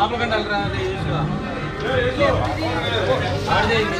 లోపలికి వెళ్ళరా అది ఈజీగా. ఆడ చేయండి.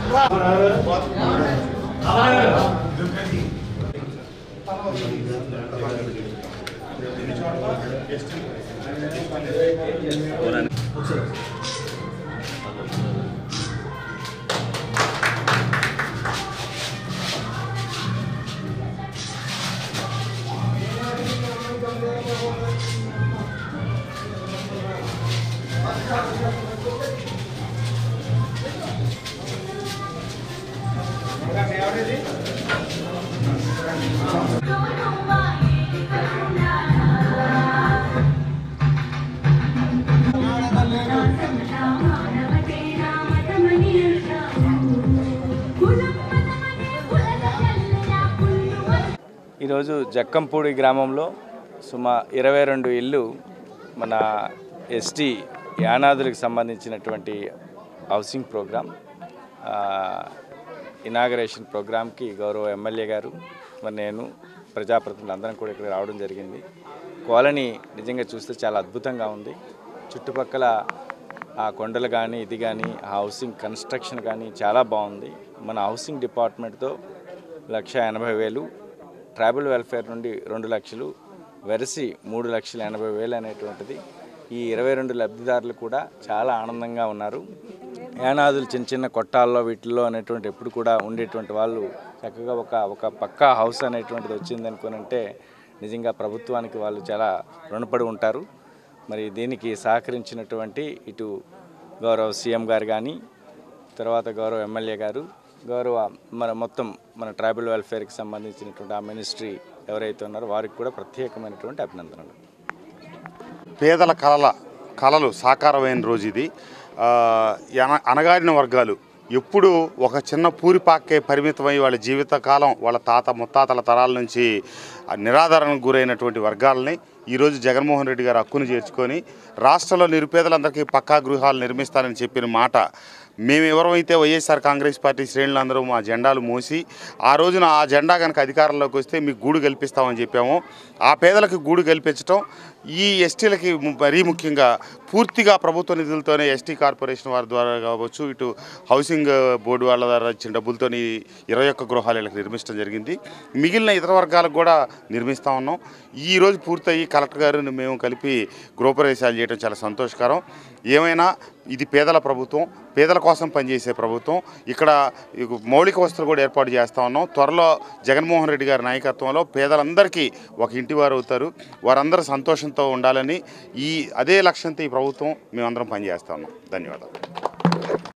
ఈరోజు జక్కంపూడి గ్రామంలో సుమా ఇరవై రెండు ఇల్లు మన ఎస్టీ యానాదులకు సంబంధించినటువంటి హౌసింగ్ ప్రోగ్రామ్ ఆ, ఇనాగరేషన్ ప్రోగ్రామ్కి గౌరవ ఎమ్మెల్యే గారు మరి నేను ప్రజాప్రతినిధులు అందరం కూడా ఇక్కడ రావడం జరిగింది కాలనీ నిజంగా చూస్తే చాలా అద్భుతంగా ఉంది చుట్టుపక్కల ఆ కొండలు కానీ ఇది కానీ ఆ హౌసింగ్ కన్స్ట్రక్షన్ కానీ చాలా బాగుంది మన హౌసింగ్ డిపార్ట్మెంట్తో లక్ష ఎనభై వేలు ట్రైబల్ వెల్ఫేర్ నుండి రెండు లక్షలు వెరసి మూడు లక్షల ఎనభై వేలు అనేటువంటిది ఈ ఇరవై రెండు లబ్ధిదారులు కూడా చాలా ఆనందంగా ఉన్నారు యానాదులు చిన్న చిన్న కొట్టాల్లో వీటిల్లో అనేటువంటి ఎప్పుడు కూడా ఉండేటువంటి వాళ్ళు చక్కగా ఒక ఒక పక్కా హౌస్ అనేటువంటిది వచ్చింది అనుకునంటే నిజంగా ప్రభుత్వానికి వాళ్ళు చాలా రుణపడి ఉంటారు మరి దీనికి సహకరించినటువంటి ఇటు గౌరవ సీఎం గారు కానీ తర్వాత గౌరవ ఎమ్మెల్యే గారు గౌరవ మన మొత్తం మన ట్రైబల్ వెల్ఫేర్కి సంబంధించినటువంటి ఆ మినిస్ట్రీ ఎవరైతే ఉన్నారో వారికి కూడా ప్రత్యేకమైనటువంటి అభినందనలు పేదల కళల కళలు సాకారమైన రోజు ఇది ఆ, ఎన- అణగారిన వర్గాలు ఎప్పుడు ఒక చిన్న పూరిపాకే పరిమితమై వాళ్ళ జీవితకాలం వాళ్ళ తాత ముత్తాతల తరాల నుంచి ఆ నిరాదరణకు గురైనటువంటి వర్గాలని ఈరోజు జగన్మోహన్ రెడ్డి గారు హక్కును చేర్చుకొని రాష్ట్రంలో నిరుపేదలందరికీ పక్కా గృహాలు నిర్మిస్తారని చెప్పిన మాట మేము ఎవరైతే వైఎస్ఆర్ కాంగ్రెస్ పార్టీ శ్రేణులందరూ మా జెండాలు మోసి ఆ రోజున ఆ జెండా కనుక అధికారంలోకి వస్తే మీకు గూడు కల్పిస్తామని చెప్పాము ఆ పేదలకు గూడు కల్పించడం ఈ ఎస్టీలకి ము- మరీ ముఖ్యంగా పూర్తిగా ప్రభుత్వ నిధులతోనే ఎస్టీ కార్పొరేషన్ వారి ద్వారా కావచ్చు ఇటు హౌసింగ్ బోర్డు వాళ్ళ ద్వారా ఇచ్చిన డబ్బులతోని ఇరవై ఒక్క గృహాలు వీళ్ళకి నిర్మించడం జరిగింది మిగిలిన ఇతర వర్గాలకు కూడా నిర్మిస్తూ ఉన్నాం ఈ రోజు పూర్తయి కలెక్టర్ గారు మేము కలిపి గృహప్రవేశాలు చేయడం చాలా సంతోషకరం ఏమైనా ఇది పేదల ప్రభుత్వం పేదల కోసం పనిచేసే ప్రభుత్వం ఇక్కడ ఇక మౌలిక వసతులు కూడా ఏర్పాటు చేస్తూ ఉన్నాం త్వరలో జగన్మోహన్ రెడ్డి గారి నాయకత్వంలో పేదలందరికీ ఒక ఇంటి వారు అవుతారు వారందరూ సంతోషంతో ఉండాలని ఈ అదే లక్ష్యంతో ఈ ప్రభుత్వం మేమందరం పనిచేస్తా ఉన్నాం ధన్యవాదాలు